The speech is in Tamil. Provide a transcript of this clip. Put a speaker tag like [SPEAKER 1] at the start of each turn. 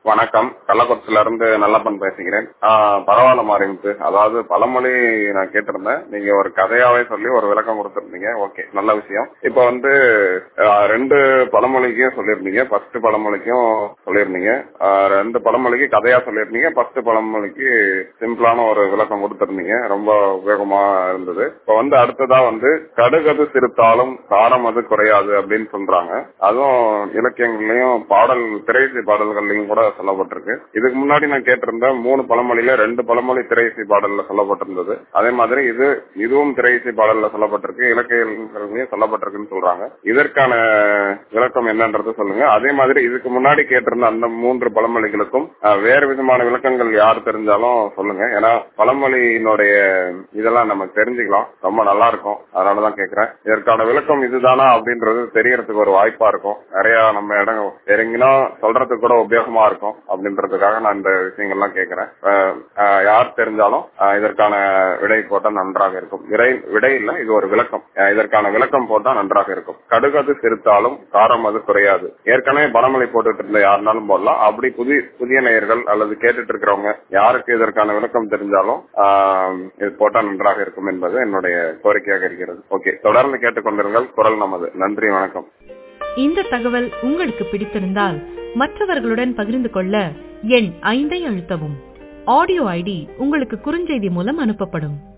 [SPEAKER 1] வணக்கம் கள்ளக்குறிச்சில இருந்து நல்லப்பன் பேசுகிறேன் ஆஹ் பரவாயில்ல மாறிமுத்து அதாவது பழமொழி நான் கேட்டிருந்தேன் நீங்க ஒரு கதையாவே சொல்லி ஒரு விளக்கம் கொடுத்திருந்தீங்க ஓகே நல்ல விஷயம் இப்ப வந்து ஆஹ் ரெண்டு பழமொழிக்கும் சொல்லியிருந்தீங்க ஃபர்ஸ்ட் பழமொழிக்கும் சொல்லியிருந்தீங்க ஆஹ் ரெண்டு பழமொழிக்கு கதையா சொல்லியிருந்தீங்க ஃபர்ஸ்ட் பழமொழிக்கு சிம்பிளான ஒரு விளக்கம் கொடுத்திருந்தீங்க ரொம்ப உபயோகமா இருந்தது இப்ப வந்து அடுத்ததா வந்து கடுகது சிறுத்தாலும் காரம் அது குறையாது அப்படின்னு சொல்றாங்க அதுவும் இலக்கியங்கள்லயும் பாடல் திரைசை பாடல்கள்லயும் கூட சொல்லப்பட்டிருக்கு இதுக்கு முன்னாடி நான் கேட்டிருந்த மூணு பழமொழியில ரெண்டு பழமொழி திரைசை பாடல்ல சொல்லப்பட்டிருந்தது அதே மாதிரி இது இதுவும் திரைசை பாடல்ல சொல்லப்பட்டிருக்கு இலக்கியங்களையும் சொல்லப்பட்டிருக்குன்னு சொல்றாங்க இதற்கான விளக்கம் என்னன்றது சொல்லுங்க அதே மாதிரி இதுக்கு முன்னாடி கேட்டிருந்த அந்த மூன்று பழமொழிகளுக்கும் அஹ், வேறு விதமான விளக்கங்கள் யார் தெரிஞ்சாலும் சொல்லுங்க ஏன்னா பழமொழியினுடைய இதெல்லாம் நம்ம தெரிஞ்சுக்கலாம் ரொம்ப நல்லா இருக்கும் அதனாலதான் கேக்குறேன் இதற்கான விளக்கம் இதுதானா அப்படின்றது தெரியறதுக்கு ஒரு வாய்ப்பா இருக்கும் நிறைய நம்ம இடம் இறங்கினா சொல்றதுக்கு கூட உபயோகமா இருக்கும் அப்படின்றதுக்காக நான் இந்த விஷயங்கள்லாம் கேட்கிறேன் அஹ், அஹ், யார் தெரிஞ்சாலும் அஹ், இதற்கான விடை போட்டா நன்றாக இருக்கும் விடை விடை இல்ல இது ஒரு விளக்கம் அஹ், இதற்கான விளக்கம் போட்டா நன்றாக இருக்கும் கடுகது சிறுத்தாலும் காரம் அது குறையாது ஏற்கனவே பணமொழி போட்டுட்டு இருந்த யாருனாலும் போடலாம் அப்படி புதிய புதிய நேயர்கள் அல்லது கேட்டுட்டு இருக்கிறவங்க யாருக்கு இதற்கான விளக்கம் தெரிஞ்சாலும் ஆஹ், இது போட்டா நன்றாக இருக்கும் என்பது என்னுடைய கோரிக்கையாக இருக்கிறது ஓகே தொடர்ந்து கேட்டுக்கொண்டிருங்கள் குரல் நமது நன்றி வணக்கம்
[SPEAKER 2] இந்த தகவல் உங்களுக்கு பிடித்திருந்தால் மற்றவர்களுடன் பகிர்ந்து கொள்ள எண் ஐந்தை அழுத்தவும் ஆடியோ ஐடி உங்களுக்கு குறுஞ்செய்தி மூலம் அனுப்பப்படும்